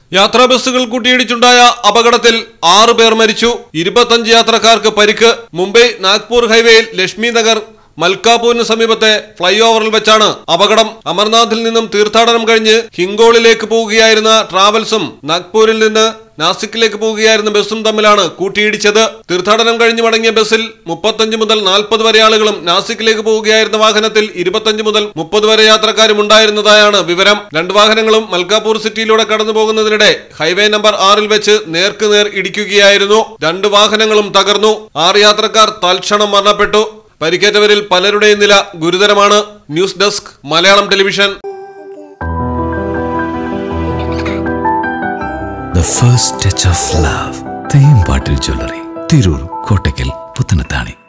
യാത്രാ ബസ്സുകൾ കൂട്ടിയിടിച്ചുണ്ടായ അപകടത്തിൽ ആറു പേർ മരിച്ചു ഇരുപത്തഞ്ച് യാത്രക്കാർക്ക് പരിക്ക് മുംബൈ നാഗ്പൂർ ഹൈവേയിൽ ലക്ഷ്മി നഗർ മൽക്കാപൂരിന് സമീപത്തെ ഫ്ലൈ ഓവറിൽ വെച്ചാണ് അപകടം അമർനാഥിൽ നിന്നും തീർത്ഥാടനം കഴിഞ്ഞ് ഹിങ്കോളിലേക്ക് പോവുകയായിരുന്ന ട്രാവൽസും നാഗ്പൂരിൽ നിന്ന് നാസിക്കിലേക്ക് പോവുകയായിരുന്ന ബസ്സും തമ്മിലാണ് കൂട്ടിയിടിച്ചത് തീർത്ഥാടനം കഴിഞ്ഞ് മടങ്ങിയ ബസ്സിൽ മുപ്പത്തഞ്ച് മുതൽ നാൽപ്പത് വരെ ആളുകളും നാസിക്കിലേക്ക് പോവുകയായിരുന്ന വാഹനത്തിൽ ഇരുപത്തഞ്ച് മുതൽ മുപ്പത് വരെ യാത്രക്കാരും ഉണ്ടായിരുന്നതായാണ് വിവരം രണ്ട് വാഹനങ്ങളും മൽക്കാപൂർ സിറ്റിയിലൂടെ കടന്നു പോകുന്നതിനിടെ ഹൈവേ നമ്പർ ആറിൽ വെച്ച് നേർക്ക് നേർ ഇടിക്കുകയായിരുന്നു രണ്ട് വാഹനങ്ങളും തകർന്നു ആറ് യാത്രക്കാർ തൽക്ഷണം മരണപ്പെട്ടു പരിക്കേറ്റവരിൽ പലരുടെയും നില ഗുരുതരമാണ് news desk Malayalam television The first touch of love. Thempattil jewellery Tirur Kottakkal Puthanathani